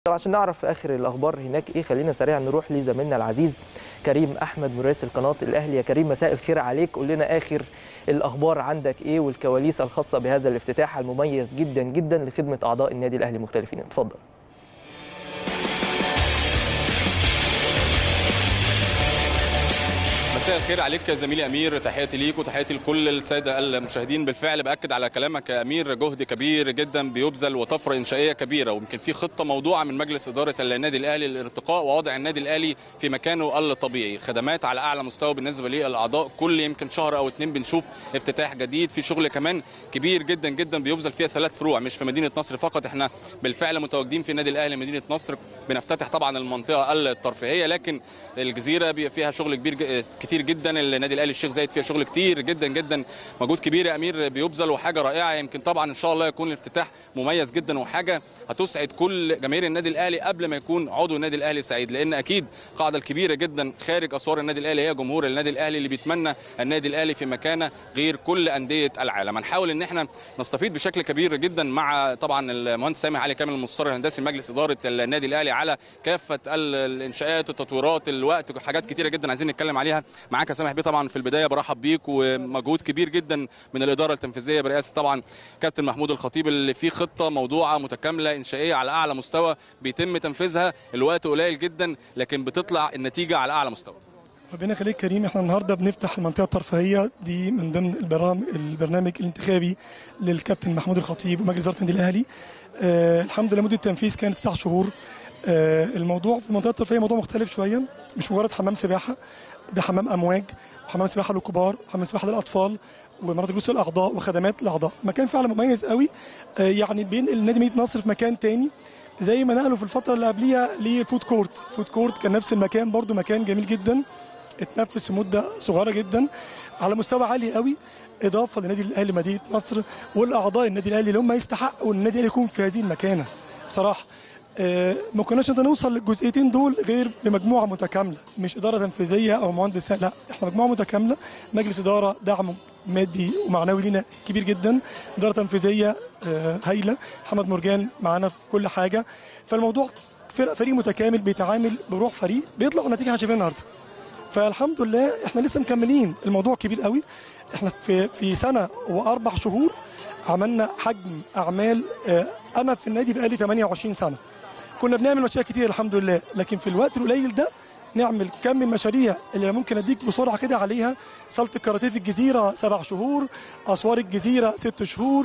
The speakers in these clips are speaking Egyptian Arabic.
طب عشان نعرف في اخر الاخبار هناك ايه خلينا سريعا نروح لزميلنا العزيز كريم احمد مراسل قناه الاهلي يا كريم مساء الخير عليك قول لنا اخر الاخبار عندك ايه والكواليس الخاصه بهذا الافتتاح المميز جدا جدا لخدمه اعضاء النادي الاهلي المختلفين اتفضل مساء الخير عليك يا زميلي امير تحياتي ليك وتحياتي لكل الساده المشاهدين بالفعل باكد على كلامك يا امير جهد كبير جدا بيبذل وطفره انشائيه كبيره ويمكن في خطه موضوعه من مجلس اداره النادي الاهلي للارتقاء ووضع النادي الاهلي في مكانه الطبيعي خدمات على اعلى مستوى بالنسبه للاعضاء كل يمكن شهر او اتنين بنشوف افتتاح جديد في شغل كمان كبير جدا جدا بيبذل فيها ثلاث فروع مش في مدينه نصر فقط احنا بالفعل متواجدين في النادي الاهلي مدينه نصر بنفتتح طبعا المنطقه الترفيهيه لكن الجزيره فيها شغل كبير كتير جدا النادي الاهلي الشيخ زايد فيها شغل كتير جدا جدا مجهود كبير يا امير بيبذل وحاجه رائعه يمكن طبعا ان شاء الله يكون الافتتاح مميز جدا وحاجه هتسعد كل جماهير النادي الاهلي قبل ما يكون عضو النادي الاهلي سعيد لان اكيد القاعده الكبيره جدا خارج اسوار النادي الاهلي هي جمهور النادي الاهلي اللي بيتمنى النادي الاهلي في مكانه غير كل انديه العالم هنحاول ان احنا نستفيد بشكل كبير جدا مع طبعا المهندس سامح علي كامل المستشار الهندسي مجلس اداره النادي الاهلي على كافه الانشاءات التطويرات الوقت حاجات كتيره جدا عايزين نتكلم عليها معاك يا سامح بيه طبعا في البدايه برحب بيك ومجهود كبير جدا من الاداره التنفيذيه برئاسه طبعا كابتن محمود الخطيب اللي في خطه موضوعه متكامله انشائيه على اعلى مستوى بيتم تنفيذها الوقت قليل جدا لكن بتطلع النتيجه على اعلى مستوى ربنا يخليك كريم احنا النهارده بنفتح المنطقه الترفيهيه دي من ضمن البرامج البرنامج الانتخابي للكابتن محمود الخطيب ومجلس اداره النادي الاهلي آه الحمد لله مده التنفيذ كانت تسع شهور آه الموضوع في المنطقه الترفيهيه موضوع مختلف شويه مش مجرد حمام سباحه ده حمام امواج وحمام سباحه للكبار وحمام سباحه للاطفال ومناطق جلوس الاعضاء وخدمات الاعضاء مكان فعلا مميز قوي آه يعني بينقل نادي مدينه نصر في مكان تاني زي ما نقلوا في الفتره اللي قبليها لفود كورت فود كورت كان نفس المكان برده مكان جميل جدا اتنفذ في مده صغيره جدا على مستوى عالي قوي اضافه لنادي الاهلي مدينه نصر والاعضاء النادي الاهلي اللي هم يستحقوا ان النادي الاهلي يكون في هذه المكانه بصراحه آه ما كناش نقدر نوصل للجزئيتين دول غير بمجموعه متكامله مش اداره تنفيذيه او مهندس لا احنا مجموعه متكامله مجلس اداره دعم مادي ومعنوي لينا كبير جدا اداره تنفيذيه آه هايله محمد مرجان معانا في كل حاجه فالموضوع فرق فريق متكامل بيتعامل بروح فريق بيطلع النتيجه احنا شايفينها النهارده فالحمد لله احنا لسه مكملين الموضوع كبير قوي احنا في في سنه واربع شهور عملنا حجم اعمال اه انا في النادي بقالي 28 سنه كنا بنعمل مشاريع كتير الحمد لله لكن في الوقت القليل ده نعمل كم المشاريع اللي ممكن اديك بسرعه كده عليها صاله الكاراتيه في الجزيره سبع شهور اسوار الجزيره ست شهور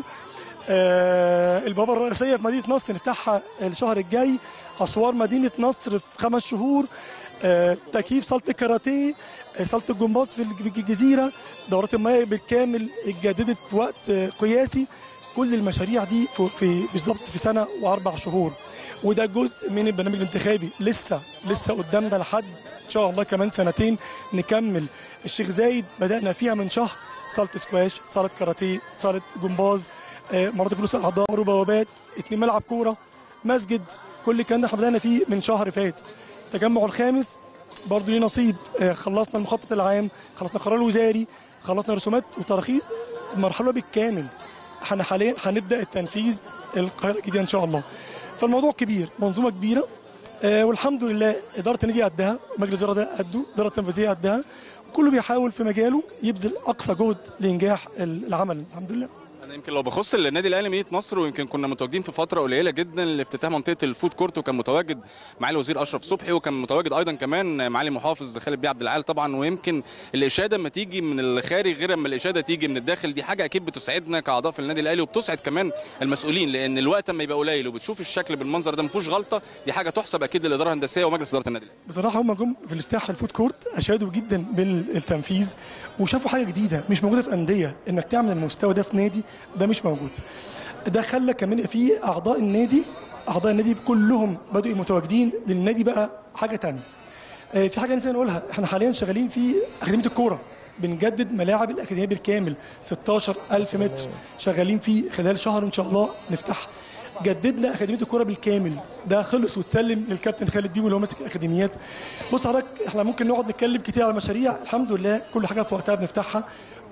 آه البوابه الرئيسيه في مدينه نصر نفتحها الشهر الجاي اسوار مدينه نصر في خمس شهور آه تكييف صاله الكاراتيه آه صاله الجمباز في الجزيره دورات المياه بالكامل اتجددت في وقت آه قياسي كل المشاريع دي في, في بالظبط في سنه واربع شهور وده جزء من البرنامج الانتخابي لسه لسه قدامنا لحد ان شاء الله كمان سنتين نكمل الشيخ زايد بدانا فيها من شهر صاله سكواش صاله كاراتيه صاله جمباز مناطق جلوس اعضاء وبوابات اتنين ملعب كوره مسجد كل الكلام ده احنا بدانا فيه من شهر فات التجمع الخامس برضه ليه نصيب خلصنا المخطط العام خلصنا القرار الوزاري خلصنا رسومات وتراخيص المرحله بالكامل احنا حاليا هنبدا التنفيذ القاهره الجديده ان شاء الله فالموضوع كبير منظومه كبيره آه والحمد لله اداره النادي قدها مجلس الاداره ده قده الاداره التنفيذيه قدها وكله بيحاول في مجاله يبذل اقصى جهد لانجاح العمل الحمد لله انا يمكن لو بخص النادي الاهلي مدينه نصر ويمكن كنا متواجدين في فتره قليله جدا لافتتاح منطقه الفود كورت وكان متواجد معالي الوزير اشرف صبحي وكان متواجد ايضا كمان معالي المحافظ خالد بيه عبد العال طبعا ويمكن الاشاده لما تيجي من الخارج غير اما الاشاده تيجي من الداخل دي حاجه اكيد بتسعدنا كاعضاء في النادي الاهلي وبتسعد كمان المسؤولين لان الوقت اما يبقى قليل وبتشوف الشكل بالمنظر ده ما فيهوش غلطه دي حاجه تحسب اكيد للاداره الهندسيه ومجلس اداره النادي الاهلي بصراحه هم جم في الافتتاح الفود كورت اشادوا جدا بالتنفيذ وشافوا حاجه جديده مش موجوده في انديه انك تعمل المستوى ده في نادي ده مش موجود ده خلى كمان في اعضاء النادي اعضاء النادي كلهم بدأوا متواجدين للنادي بقى حاجه تانية آه في حاجه نسينا نقولها احنا حاليا شغالين في اكاديميه الكوره بنجدد ملاعب الاكاديميه بالكامل 16000 متر شغالين فيه خلال شهر ان شاء الله نفتح جددنا اكاديميه الكوره بالكامل ده خلص وتسلم للكابتن خالد بيبو اللي هو ماسك الاكاديميات بص حضرتك احنا ممكن نقعد نتكلم كتير على المشاريع الحمد لله كل حاجه في وقتها بنفتحها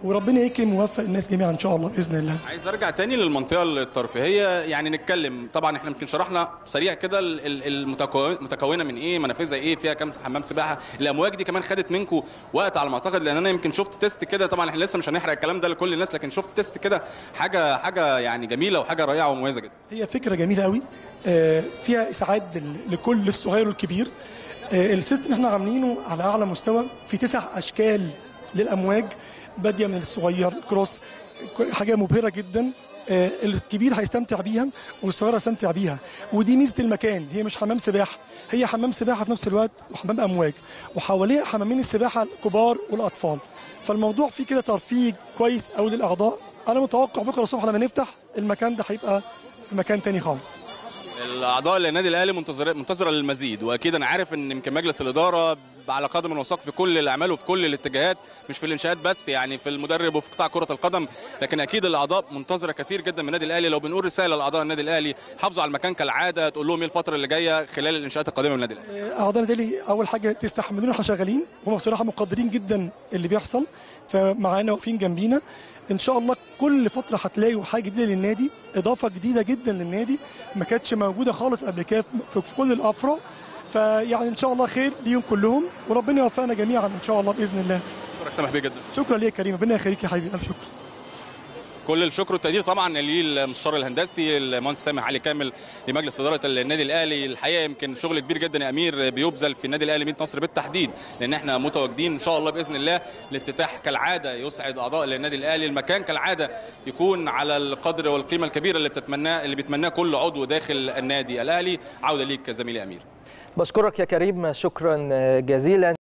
وربنا يكرم ويوفق الناس جميعا ان شاء الله باذن الله عايز ارجع تاني للمنطقه الترفيهيه يعني نتكلم طبعا احنا يمكن شرحنا سريع كده ال- ال- المتكون- المتكونه من ايه منافذها ايه فيها كام حمام سباحه الامواج دي كمان خدت منكم وقت على ما اعتقد لان انا يمكن شفت تيست كده طبعا احنا لسه مش هنحرق الكلام ده لكل الناس لكن شفت تيست كده حاجه حاجه يعني جميله وحاجه رائعه ومميزه جدا هي فكره جميله قوي آه، فيها اسعاد لل- لكل الصغير والكبير آه، السيستم احنا عاملينه على اعلى مستوى في تسع اشكال للامواج باديه من الصغير كروس ك- حاجه مبهره جدا آه، الكبير هيستمتع بيها والصغير هيستمتع بيها ودي ميزه المكان هي مش حمام سباحه هي حمام سباحه في نفس الوقت وحمام امواج وحواليها حمامين السباحه الكبار والاطفال فالموضوع فيه كده ترفيه كويس قوي للاعضاء انا متوقع بكره الصبح لما نفتح المكان ده هيبقى في مكان تاني خالص الاعضاء للنادي الاهلي منتظره منتظره للمزيد واكيد انا عارف ان يمكن مجلس الاداره على قدم وساق في كل الاعمال وفي كل الاتجاهات مش في الانشاءات بس يعني في المدرب وفي قطاع كره القدم لكن اكيد الاعضاء منتظره كثير جدا من النادي الاهلي لو بنقول رساله لاعضاء النادي الاهلي حافظوا على المكان كالعاده تقول لهم ايه الفتره اللي جايه خلال الانشاءات القادمه من النادي الاهلي اعضاء النادي اول حاجه تستحملونا احنا شغالين هم بصراحه مقدرين جدا اللي بيحصل فمعانا واقفين جنبينا ان شاء الله كل فتره هتلاقوا حاجه جديده للنادي اضافه جديده جدا للنادي ما كانتش موجوده خالص قبل كده في في كل الافرع فيعني ان شاء الله خير ليهم كلهم وربنا يوفقنا جميعا ان شاء الله باذن الله شكرا سامح بيه جدا شكرا ليك يا كريم ربنا يخليك يا حبيبي الف شكر كل الشكر والتقدير طبعا للمستشار الهندسي المهندس سامح علي كامل لمجلس اداره النادي الاهلي الحقيقه يمكن شغل كبير جدا يا امير بيبذل في النادي الاهلي مدينه نصر بالتحديد لان احنا متواجدين ان شاء الله باذن الله الافتتاح كالعاده يسعد اعضاء النادي الاهلي المكان كالعاده يكون على القدر والقيمه الكبيره اللي بتتمناه اللي بيتمناه كل عضو داخل النادي الاهلي عوده ليك زميلي امير بشكرك يا كريم شكرا جزيلا